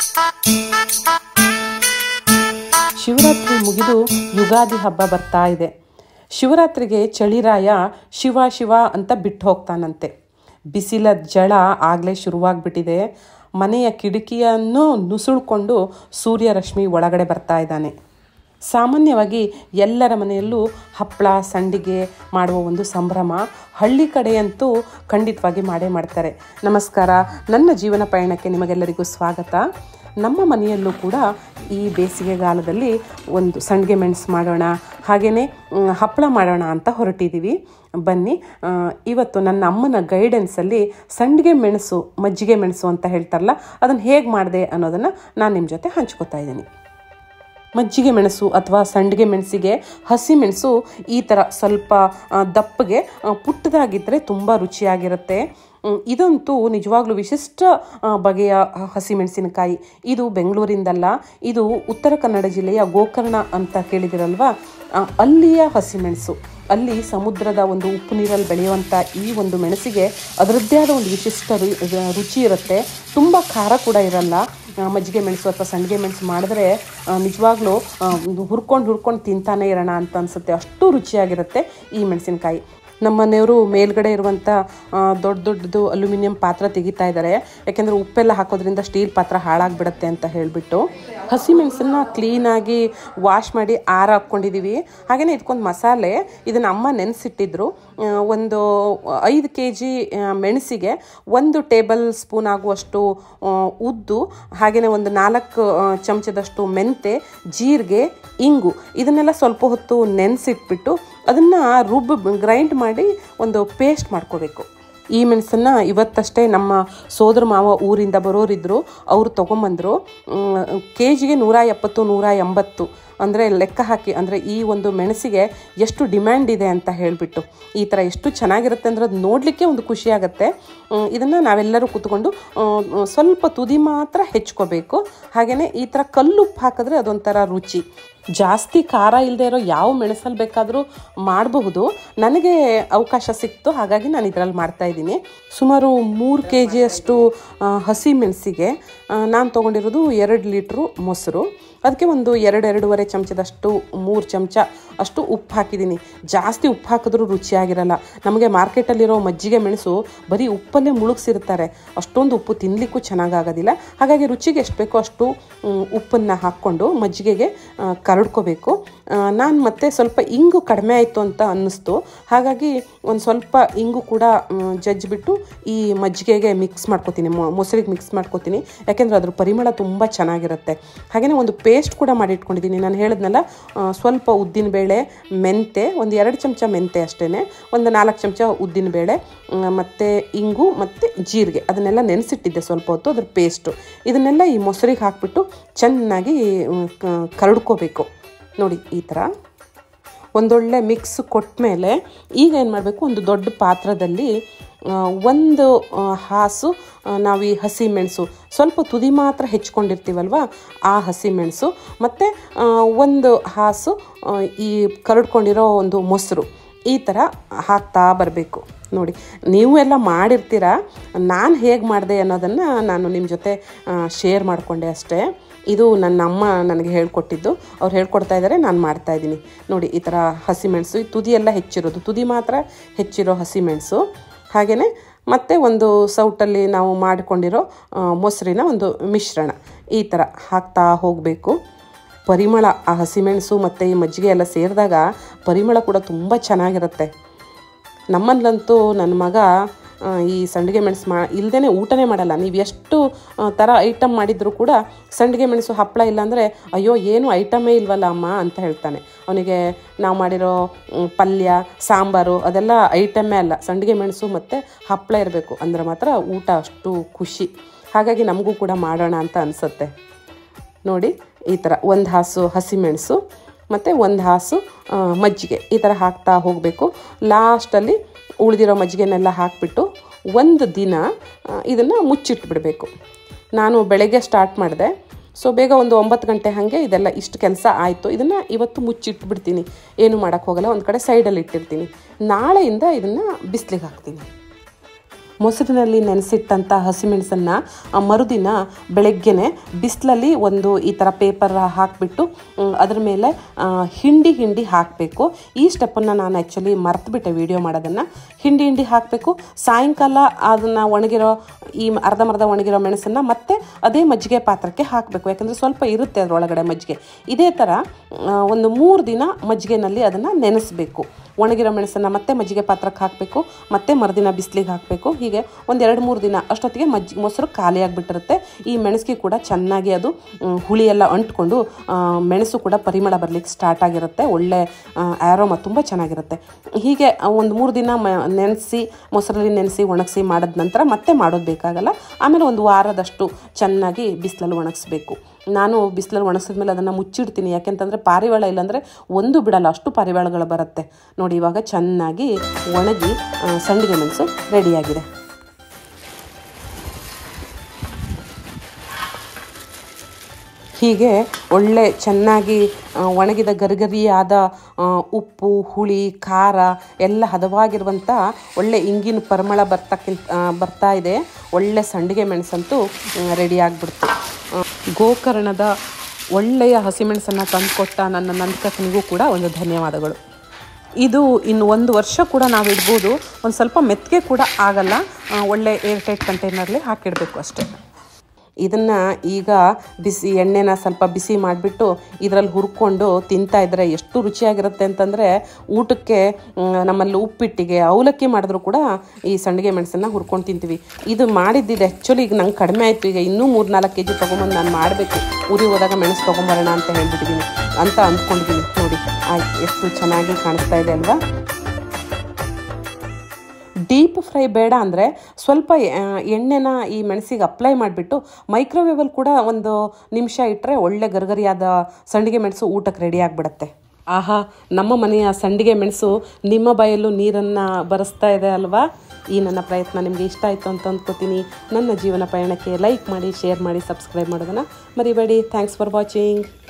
ಶಿವರಾತ್ರಿ ಮುಗಿದು ಯುಗಾದಿ ಹಬ್ಬ ಬರ್ತಾ ಇದೆ ಶಿವರಾತ್ರಿಗೆ ಚಳಿರಾಯ ಶಿವ ಶಿವ ಅಂತ ಬಿಟ್ಟು ಹೋಗ್ತಾನಂತೆ ಬಿಸಿಲ ಜಳ ಆಗಲೇ ಶುರುವಾಗ್ಬಿಟ್ಟಿದೆ ಮನೆಯ ಕಿಟಕಿಯನ್ನು ನುಸುಳ್ಕೊಂಡು ಸೂರ್ಯರಶ್ಮಿ ಒಳಗಡೆ ಬರ್ತಾ ಇದ್ದಾನೆ ಸಾಮಾನ್ಯವಾಗಿ ಎಲ್ಲರ ಮನೆಯಲ್ಲೂ ಹಪ್ಪಳ ಸಂಡಿಗೆ ಮಾಡುವ ಒಂದು ಸಂಭ್ರಮ ಹಳ್ಳಿ ಕಡೆಯಂತೂ ಖಂಡಿತವಾಗಿ ಮಾಡೇ ಮಾಡ್ತಾರೆ ನಮಸ್ಕಾರ ನನ್ನ ಜೀವನ ಪಯಣಕ್ಕೆ ನಿಮಗೆಲ್ಲರಿಗೂ ಸ್ವಾಗತ ನಮ್ಮ ಮನೆಯಲ್ಲೂ ಕೂಡ ಈ ಬೇಸಿಗೆಗಾಲದಲ್ಲಿ ಒಂದು ಸಂಡಿಗೆ ಮೆಣಸು ಮಾಡೋಣ ಹಾಗೆಯೇ ಹಪ್ಪಳ ಮಾಡೋಣ ಅಂತ ಹೊರಟಿದ್ದೀವಿ ಬನ್ನಿ ಆ, ಇವತ್ತು ನನ್ನ ಅಮ್ಮನ ಗೈಡೆನ್ಸಲ್ಲಿ ಸಂಡಿಗೆ ಮೆಣಸು ಮಜ್ಜಿಗೆ ಮೆಣಸು ಅಂತ ಹೇಳ್ತಾರಲ್ಲ ಅದನ್ನು ಹೇಗೆ ಮಾಡಿದೆ ಅನ್ನೋದನ್ನು ನಾನು ನಿಮ್ಮ ಜೊತೆ ಹಂಚ್ಕೋತಾ ಇದ್ದೀನಿ ಮಜ್ಜಿಗೆ ಮೆಣಸು ಅಥವಾ ಸಂಡಿಗೆ ಮೆಣಸಿಗೆ ಹಸಿ ಮೆಣಸು ಈ ಥರ ಸ್ವಲ್ಪ ಆ, ದಪ್ಪಗೆ ಆ, ಪುಟ್ಟದಾಗಿದ್ದರೆ ತುಂಬ ರುಚಿಯಾಗಿರುತ್ತೆ ಮ್, ಇದಂತೂ ನಿಜವಾಗ್ಲೂ ವಿಶಿಷ್ಟ ಆ, ಬಗೆಯ ಹಸಿ ಮೆಣಸಿನಕಾಯಿ ಇದು ಬೆಂಗಳೂರಿಂದಲ್ಲ ಇದು ಉತ್ತರ ಕನ್ನಡ ಜಿಲ್ಲೆಯ ಗೋಕರ್ಣ ಅಂತ ಕೇಳಿದಿರಲ್ವಾ ಆ, ಅಲ್ಲಿಯ ಹಸಿಮೆಣಸು ಅಲ್ಲಿ ಸಮುದ್ರದ ಒಂದು ಉಪ್ಪು ನೀರಲ್ಲಿ ಬೆಳೆಯುವಂಥ ಈ ಒಂದು ಮೆಣಸಿಗೆ ಅದರದ್ದೇ ಆದ ಒಂದು ವಿಶಿಷ್ಟ ರು- ರುಚಿ ಇರುತ್ತೆ ತುಂಬ ಖಾರ ಕೂಡ ಇರಲ್ಲ ಆ, ಮಜ್ಜಿಗೆ ಮೆಣಸು ಅಥವಾ ಸಂಡಿಗೆ ಮೆಣಸು ಮಾಡಿದ್ರೆ ಆ, ನಿಜವಾಗ್ಲೂ ಹುರ್ಕೊಂಡು ಹುರ್ಕೊಂಡು ತಿಂತಾನೆ ಇರೋಣ ಅಂತ ಅನಿಸುತ್ತೆ ಅಷ್ಟು ರುಚಿಯಾಗಿರುತ್ತೆ ಈ ಮೆಣಸಿನಕಾಯಿ ನಮ್ಮ ಮನೆಯವರು ಮೇಲ್ಗಡೆ ಇರುವಂಥ ಆ, ದೊಡ್ಡ ದೊಡ್ಡದು ಅಲ್ಯೂಮಿನಿಯಂ ಪಾತ್ರ ತೆಗಿತಾ ಇದ್ದಾರೆ ಯಾಕೆಂದರೆ ಉಪ್ಪೆಲ್ಲ ಹಾಕೋದ್ರಿಂದ ಸ್ಟೀಲ್ ಪಾತ್ರ ಹಾಳಾಗ್ಬಿಡುತ್ತೆ ಅಂತ ಹೇಳಿಬಿಟ್ಟು ಹಸಿಮೆಣಸನ್ನ ಕ್ಲೀನಾಗಿ ವಾಶ್ ಮಾಡಿ ಆರ ಹಾಕ್ಕೊಂಡಿದ್ದೀವಿ ಹಾಗೆಯೇ ಇದಕ್ಕೊಂದು ಮಸಾಲೆ ಇದನ್ನು ಅಮ್ಮ ನೆನೆಸಿಟ್ಟಿದ್ರು ಆ, ಒಂದು ಐದು ಕೆ ಜಿ ಮೆಣಸಿಗೆ ಒಂದು ಟೇಬಲ್ ಸ್ಪೂನ್ ಆಗುವಷ್ಟು ಆ, ಉದ್ದು ಹಾಗೆಯೇ ಒಂದು ನಾಲ್ಕು ಆ, ಚಮಚದಷ್ಟು ಮೆಂತೆ ಜೀರಿಗೆ ಇಂಗು ಇದನ್ನೆಲ್ಲ ಸ್ವಲ್ಪ ಹೊತ್ತು ನೆನೆಸಿಟ್ಬಿಟ್ಟು ಅದನ್ನು ರುಬ್ಬ ಗ್ರೈಂಡ್ ಮಾಡಿ ಒಂದು ಪೇಸ್ಟ್ ಮಾಡ್ಕೋಬೇಕು ಈ ಮೆಣಸನ್ನು ಇವತ್ತಷ್ಟೇ ನಮ್ಮ ಸೋದರ ಮಾವ ಊರಿಂದ ಬರೋರಿದ್ದರು ಅವರು ತೊಗೊಂಬಂದರು ಕೆ ಜಿಗೆ ನೂರ ಎಪ್ಪತ್ತು ನೂರ ಎಂಬತ್ತು ಅಂದರೆ ಲೆಕ್ಕ ಹಾಕಿ ಅಂದರೆ ಈ ಒಂದು ಮೆಣಸಿಗೆ ಎಷ್ಟು ಡಿಮ್ಯಾಂಡ್ ಇದೆ ಅಂತ ಹೇಳಿಬಿಟ್ಟು ಈ ಥರ ಎಷ್ಟು ಚೆನ್ನಾಗಿರುತ್ತೆ ಅಂದರೆ ಅದು ನೋಡಲಿಕ್ಕೆ ಒಂದು ಖುಷಿಯಾಗುತ್ತೆ ಇದನ್ನು ನಾವೆಲ್ಲರೂ ಕೂತ್ಕೊಂಡು ಆ, ಸ್ವಲ್ಪ ತುದಿ ಮಾತ್ರ ಹೆಚ್ಕೋಬೇಕು ಹಾಗೆಯೇ ಈ ಥರ ಕಲ್ಲುಪ್ಪು ಹಾಕಿದ್ರೆ ಅದೊಂಥರ ರುಚಿ ಜಾಸ್ತಿ ಖಾರ ಇಲ್ಲದೆ ಇರೋ ಯಾವ ಮೆಣಸಲ್ಲಿ ಬೇಕಾದರೂ ಮಾಡಬಹುದು ನನಗೆ ಅವಕಾಶ ಸಿಕ್ತು ಹಾಗಾಗಿ ನಾನು ಇದರಲ್ಲಿ ಮಾಡ್ತಾ ಇದ್ದೀನಿ ಸುಮಾರು ಮೂರು ಕೆ ಜಿಯಷ್ಟು ಆ, ಹಸಿ ಮೆಣಸಿಗೆ ನಾನು ತೊಗೊಂಡಿರೋದು ಎರಡು ಲೀಟ್ರು ಮೊಸರು ಅದಕ್ಕೆ ಒಂದು ಎರಡು ಎರಡೂವರೆ ಚಮಚದಷ್ಟು ಮೂರು ಚಮಚ ಅಷ್ಟು ಉಪ್ಪು ಹಾಕಿದ್ದೀನಿ ಜಾಸ್ತಿ ಉಪ್ಪು ಹಾಕಿದ್ರೂ ರುಚಿಯಾಗಿರಲ್ಲ ನಮಗೆ ಮಾರ್ಕೆಟಲ್ಲಿರೋ ಮಜ್ಜಿಗೆ ಮೆಣಸು ಬರೀ ಉಪ್ಪಲ್ಲೇ ಮುಳುಗಿಸಿರ್ತಾರೆ ಅಷ್ಟೊಂದು ಉಪ್ಪು ತಿನ್ನಲಿಕ್ಕೂ ಚೆನ್ನಾಗಾಗೋದಿಲ್ಲ ಹಾಗಾಗಿ ರುಚಿಗೆ ಎಷ್ಟು ಬೇಕೋ ಅಷ್ಟು ಉಪ್ಪನ್ನು ಹಾಕ್ಕೊಂಡು ಮಜ್ಜಿಗೆಗೆ ಆ, ಕರಡ್ಕೋಬೇಕು ನಾನು ಮತ್ತೆ ಸ್ವಲ್ಪ ಇಂಗು ಕಡಿಮೆ ಆಯಿತು ಅಂತ ಅನ್ನಿಸ್ತು ಹಾಗಾಗಿ ಒಂದು ಸ್ವಲ್ಪ ಇಂಗು ಕೂಡ ಮ್, ಜಜ್ಜಿಬಿಟ್ಟು ಈ ಮಜ್ಜಿಗೆಗೆ ಮಿಕ್ಸ್ ಮಾಡ್ಕೋತೀನಿ ಮೊ- ಮೊಸರಿಗೆ ಮಿಕ್ಸ್ ಮಾಡ್ಕೋತೀನಿ ಯಾಕೆಂದರೆ ಅದ್ರ ಪರಿಮಳ ತುಂಬ ಚೆನ್ನಾಗಿರುತ್ತೆ ಹಾಗೆಯೇ ಒಂದು ಪೇಸ್ಟ್ ಕೂಡ ಮಾಡಿ ಇಟ್ಕೊಂಡಿದ್ದೀನಿ ನಾನು ಹೇಳಿದ್ನಲ್ಲ ಆ, ಸ್ವಲ್ಪ ಉದ್ದಿನಬೇಳೆ ಮೆಂತೆ ಒಂದು ಎರಡು ಚಮಚ ಮೆಂತೆ ಅಷ್ಟೇ ಒಂದು ನಾಲ್ಕು ಚಮಚ ಉದ್ದಿನಬೇಳೆ ಮತ್ತು ಇಂಗು ಮತ್ತು ಜೀರಿಗೆ ಅದನ್ನೆಲ್ಲ ನೆನೆಸಿಟ್ಟಿದ್ದೆ ಸ್ವಲ್ಪ ಹೊತ್ತು ಅದ್ರ ಪೇಸ್ಟು ಇದನ್ನೆಲ್ಲ ಈ ಮೊಸರಿಗೆ ಹಾಕ್ಬಿಟ್ಟು ಚೆನ್ನಾಗಿ ಮ್, ಕ- ಕರಡ್ಕೋಬೇಕು ನೋಡಿ ಈ ಥರ ಒಂದೊಳ್ಳೆ ಮಿಕ್ಸ್ ಕೊಟ್ಮೇಲೆ ಈಗ ಏನು ಮಾಡಬೇಕು ಒಂದು ದೊಡ್ಡ ಪಾತ್ರದಲ್ಲಿ ಆ, ಒಂದು ಆ, ಹಾಸು ಆ, ನಾವು ಈ ಹಸಿ ಮೆಣಸು ಸ್ವಲ್ಪ ತುದಿ ಮಾತ್ರ ಹೆಚ್ಕೊಂಡಿರ್ತೀವಲ್ವ ಆ ಹಸಿ ಮೆಣಸು ಮತ್ತು ಒಂದು ಹಾಸು ಆ, ಈ ಕರಡ್ಕೊಂಡಿರೋ ಒಂದು ಮೊಸರು ಈ ಥರ ಹಾಕ್ತಾ ಬರಬೇಕು ನೋಡಿ ನೀವು ಎಲ್ಲ ಮಾಡಿರ್ತೀರ ನಾನು ಹೇಗೆ ಮಾಡಿದೆ ಅನ್ನೋದನ್ನು ನಾನು ನಿಮ್ಮ ಜೊತೆ ಶೇರ್ ಮಾಡಿಕೊಂಡೆ ಅಷ್ಟೇ ಇದು ನನ್ನ ಅಮ್ಮ ನನಗೆ ಹೇಳ್ಕೊಟ್ಟಿದ್ದು ಅವ್ರು ಹೇಳ್ಕೊಡ್ತಾ ಇದ್ದಾರೆ ನಾನು ಮಾಡ್ತಾ ಇದ್ದೀನಿ ನೋಡಿ ಈ ಥರ ಹಸಿಮೆಣಸು ಈ ತುದಿ ಎಲ್ಲ ಹೆಚ್ಚಿರೋದು ತುದಿ ಮಾತ್ರ ಹೆಚ್ಚಿರೋ ಹಸಿಮೆಣಸು ಹಾಗೆಯೇ ಮತ್ತು ಒಂದು ಸೌಟಲ್ಲಿ ನಾವು ಮಾಡಿಕೊಂಡಿರೋ ಆ, ಮೊಸರಿನ ಒಂದು ಮಿಶ್ರಣ ಈ ಥರ ಹಾಕ್ತಾ ಹೋಗಬೇಕು ಪರಿಮಳ ಆ ಹಸಿಮೆಣಸು ಮತ್ತು ಈ ಮಜ್ಜಿಗೆ ಎಲ್ಲ ಸೇರಿದಾಗ ಪರಿಮಳ ಕೂಡ ತುಂಬ ಚೆನ್ನಾಗಿರುತ್ತೆ ನಮ್ಮಲ್ಲಂತೂ ನನ್ನ ಮಗ ಆ, ಈ ಸಂಡಿಗೆ ಮೆಣಸು ಮಾ ಇಲ್ಲದೇ ಊಟನೇ ಮಾಡಲ್ಲ ನೀವು ಎಷ್ಟು ಆ, ಥರ ಐಟಮ್ ಮಾಡಿದರೂ ಕೂಡ ಸಂಡಿಗೆ ಮೆಣಸು ಹಪ್ಪಳ ಇಲ್ಲಾಂದರೆ ಅಯ್ಯೋ ಏನು ಐಟಮೇ ಇಲ್ವಲ್ಲ ಅಮ್ಮ ಅಂತ ಹೇಳ್ತಾನೆ ಅವನಿಗೆ ನಾವು ಮಾಡಿರೋ ಮ್, ಪಲ್ಯ ಸಾಂಬಾರು ಅದೆಲ್ಲ ಐಟಮೇ ಅಲ್ಲ ಸಂಡಿಗೆ ಮೆಣಸು ಮತ್ತು ಹಪ್ಪಳ ಇರಬೇಕು ಅಂದ್ರೆ ಮಾತ್ರ ಊಟ ಅಷ್ಟು ಖುಷಿ ಹಾಗಾಗಿ ನಮಗೂ ಕೂಡ ಮಾಡೋಣ ಅಂತ ಅನಿಸುತ್ತೆ ನೋಡಿ ಈ ಥರ ಒಂದು ಹಾಸು ಹಸಿಮೆಣಸು ಮತ್ತು ಒಂದು ಹಾಸು ಆ, ಮಜ್ಜಿಗೆ ಈ ಥರ ಹಾಕ್ತಾ ಹೋಗಬೇಕು ಲಾಸ್ಟಲ್ಲಿ ಉಳಿದಿರೋ ಮಜ್ಜಿಗೆನೆಲ್ಲ ಹಾಕಿಬಿಟ್ಟು ಒಂದು ದಿನ ಇದನ್ನು ಮುಚ್ಚಿಟ್ಬಿಡಬೇಕು ನಾನು ಬೆಳಗ್ಗೆ ಸ್ಟಾರ್ಟ್ ಮಾಡಿದೆ ಸೊ ಬೇಗ ಒಂದು ಒಂಬತ್ತು ಗಂಟೆ ಹಾಗೆ ಇದೆಲ್ಲ ಇಷ್ಟು ಕೆಲಸ ಆಯಿತು ಇದನ್ನು ಇವತ್ತು ಮುಚ್ಚಿಟ್ಬಿಡ್ತೀನಿ ಏನು ಮಾಡೋಕ್ಕೆ ಹೋಗಲ್ಲ ಒಂದು ಕಡೆ ಸೈಡಲ್ಲಿ ಇಟ್ಟಿರ್ತೀನಿ ನಾಳೆಯಿಂದ ಇದನ್ನು ಬಿಸಿಲಿಗೆ ಹಾಕ್ತೀನಿ ಮೊಸರಿನಲ್ಲಿ ನೆನೆಸಿಟ್ಟಂಥ ಹಸಿಮೆಣಸನ್ನು ಮರುದಿನ ಬೆಳಗ್ಗೆನೆ ಬಿಸಿಲಲ್ಲಿ ಒಂದು ಈ ಥರ ಪೇಪರ್ ಹಾಕಿಬಿಟ್ಟು ಅದ್ರ ಮೇಲೆ ಆ, ಹಿಂಡಿ ಹಿಂಡಿ ಹಾಕಬೇಕು ಈ ಸ್ಟೆಪ್ಪನ್ನು ನಾನು ಆ್ಯಕ್ಚುಲಿ ಮರ್ತುಬಿಟ್ಟೆ ವಿಡಿಯೋ ಮಾಡೋದನ್ನು ಹಿಂಡಿ ಹಿಂಡಿ ಹಾಕಬೇಕು ಸಾಯಂಕಾಲ ಅದನ್ನು ಒಣಗಿರೋ ಈ ಅರ್ಧಂಬರ್ಧ ಒಣಗಿರೋ ಮೆಣಸನ್ನು ಮತ್ತೆ ಅದೇ ಮಜ್ಜಿಗೆ ಪಾತ್ರಕ್ಕೆ ಹಾಕಬೇಕು ಯಾಕಂದರೆ ಸ್ವಲ್ಪ ಇರುತ್ತೆ ಅದರೊಳಗಡೆ ಮಜ್ಜಿಗೆ ಇದೇ ಥರ ಆ, ಒಂದು ಮೂರು ದಿನ ಮಜ್ಜಿಗೆನಲ್ಲಿ ಅದನ್ನು ನೆನೆಸಬೇಕು ಒಣಗಿರೋ ಮೆಣಸನ್ನು ಮತ್ತೆ ಮಜ್ಜಿಗೆ ಪಾತ್ರಕ್ಕೆ ಹಾಕಬೇಕು ಮತ್ತೆ ಮರುದಿನ ಬಿಸಿಲಿಗೆ ಹಾಕಬೇಕು ಹೀಗೆ ಒಂದು ಎರಡು ಮೂರು ದಿನ ಅಷ್ಟೊತ್ತಿಗೆ ಮಜ್ಜಿ ಮೊಸರು ಖಾಲಿಯಾಗಿಬಿಟ್ಟಿರುತ್ತೆ ಈ ಮೆಣಸಿಗೆ ಕೂಡ ಚೆನ್ನಾಗಿ ಅದು ಮ್, ಹುಳಿ ಎಲ್ಲ ಅಂಟ್ಕೊಂಡು ಆ, ಮೆಣಸು ಕೂಡ ಪರಿಮಳ ಬರಲಿಕ್ಕೆ ಸ್ಟಾರ್ಟ್ ಆಗಿರುತ್ತೆ ಒಳ್ಳೆ ಆ್ಯರೋಮ ತುಂಬ ಚೆನ್ನಾಗಿರುತ್ತೆ ಹೀಗೆ ಒಂದು ಮೂರು ದಿನ ಮ ನೆನೆಸಿ ಮೊಸರಲ್ಲಿ ನೆನೆಸಿ ಒಣಗಿಸಿ ಮಾಡಿದ ನಂತರ ಮತ್ತೆ ಮಾಡೋದು ಬೇಕಾಗಲ್ಲ ಆಮೇಲೆ ಒಂದು ವಾರದಷ್ಟು ಚೆನ್ನಾಗಿ ಬಿಸಿಲಲ್ಲಿ ಒಣಗಿಸ್ಬೇಕು ನಾನು ಬಿಸಿಲಲ್ಲಿ ಒಣಗಿಸಿದ್ಮೇಲೆ ಅದನ್ನು ಮುಚ್ಚಿಡ್ತೀನಿ ಯಾಕೆಂತಂದರೆ ಪಾರಿವಾಳ ಇಲ್ಲಾಂದರೆ ಒಂದು ಬಿಡಲ್ಲ ಅಷ್ಟು ಪಾರಿವಾಳಗಳು ಬರುತ್ತೆ ನೋಡಿ ಇವಾಗ ಚೆನ್ನಾಗಿ ಒಣಗಿ ಆ, ಸಂಡಿಗೆ ಮೆಣಸು ರೆಡಿಯಾಗಿದೆ ಹೀಗೆ ಒಳ್ಳೆ ಚೆನ್ನಾಗಿ ಆ, ಒಣಗಿದ ಗರಿಗರಿಯಾದ ಆ, ಉಪ್ಪು ಹುಳಿ ಖಾರ ಎಲ್ಲ ಹದವಾಗಿರುವಂಥ ಒಳ್ಳೆ ಇಂಗಿನ ಪರಿಮಳ ಬರ್ತಕ್ಕಿಂತ ಆ, ಬರ್ತಾ ಇದೆ ಒಳ್ಳೆ ಸಂಡಿಗೆ ಮೆಣಸಂತೂ ರೆಡಿ ಆಗಿಬಿಡ್ತು ಗೋಕರ್ಣದ ಒಳ್ಳೆಯ ಹಸಿಮೆಣಸನ್ನು ತಂದುಕೊಟ್ಟ ನನ್ನ ನಂತಕನಿಗೂ ಕೂಡ ಒಂದು ಧನ್ಯವಾದಗಳು ಇದು ಇನ್ನು ಒಂದು ವರ್ಷ ಕೂಡ ನಾವು ಇಡ್ಬೋದು ಒಂದು ಸ್ವಲ್ಪ ಮೆತ್ತಿಗೆ ಕೂಡ ಆಗಲ್ಲ ಆ, ಒಳ್ಳೆ ಏರ್ ಟೈಟ್ ಕಂಟೈನರ್ಲಿ ಹಾಕಿಡಬೇಕು ಅಷ್ಟೇ ಇದನ್ನು ಈಗ ಬಿಸಿ ಎಣ್ಣೆನ ಸ್ವಲ್ಪ ಬಿಸಿ ಮಾಡಿಬಿಟ್ಟು ಇದರಲ್ಲಿ ಹುರ್ಕೊಂಡು ತಿಂತಾ ಇದ್ದರೆ ಎಷ್ಟು ರುಚಿಯಾಗಿರುತ್ತೆ ಅಂತಂದರೆ ಊಟಕ್ಕೆ ಮ್, ನಮ್ಮಲ್ಲಿ ಉಪ್ಪಿಟ್ಟಿಗೆ ಅವಲಕ್ಕಿ ಮಾಡಿದ್ರು ಕೂಡ ಈ ಸಂಡಿಗೆ ಮೆಣಸನ್ನು ಹುರ್ಕೊಂಡು ತಿಂತೀವಿ ಇದು ಮಾಡಿದ್ದಿದ್ದು ಆ್ಯಕ್ಚುಲಿ ಈಗ ನಂಗೆ ಕಡಿಮೆ ಆಯಿತು ಈಗ ಇನ್ನೂ ಮೂರು ನಾಲ್ಕು ಕೆ ಜಿ ತೊಗೊಂಬಂದು ನಾನು ಮಾಡಬೇಕು ಊರಿಗೆ ಹೋದಾಗ ಮೆಣಸು ತೊಗೊಂಬರೋಣ ಅಂತ ಹೇಳ್ಬಿಟ್ಟಿದ್ದೀನಿ ಅಂತ ಅಂದ್ಕೊಂಡಿದ್ದೀನಿ ನೋಡಿ ಆಯ್ತು ಎಷ್ಟು ಚೆನ್ನಾಗಿ ಕಾಣಿಸ್ತಾ ಇದೆ ಅಲ್ವಾ ಡೀಪ್ ಫ್ರೈ ಬೇಡ ಅಂದರೆ ಸ್ವಲ್ಪ ಆ, ಎಣ್ಣೆನ ಈ ಮೆಣಸಿಗೆ ಅಪ್ಲೈ ಮಾಡಿಬಿಟ್ಟು ಮೈಕ್ರೋವೇವಲ್ಲಿ ಕೂಡ ಒಂದು ನಿಮಿಷ ಇಟ್ಟರೆ ಒಳ್ಳೆ ಗರ್ಗರಿಯಾದ ಸಂಡಿಗೆ ಮೆಣಸು ಊಟಕ್ಕೆ ರೆಡಿ ಆಗಿಬಿಡುತ್ತೆ ಆಹಾ ನಮ್ಮ ಮನೆಯ ಸಂಡಿಗೆ ಮೆಣಸು ನಿಮ್ಮ ಬಾಯಲ್ಲೂ ನೀರನ್ನು ಬರೆಸ್ತಾ ಇದೆ ಅಲ್ವಾ ಈ ನನ್ನ ಪ್ರಯತ್ನ ನಿಮಗೆ ಇಷ್ಟ ಆಯಿತು ಅಂತ ಅಂದ್ಕೋತೀನಿ ನನ್ನ ಜೀವನ ಪಯಣಕ್ಕೆ ಲೈಕ್ ಮಾಡಿ ಶೇರ್ ಮಾಡಿ ಸಬ್ಸ್ಕ್ರೈಬ್ ಮಾಡೋದನ್ನು ಮರಿಬೇಡಿ ಥ್ಯಾಂಕ್ಸ್ ಫಾರ್ ವಾಚಿಂಗ್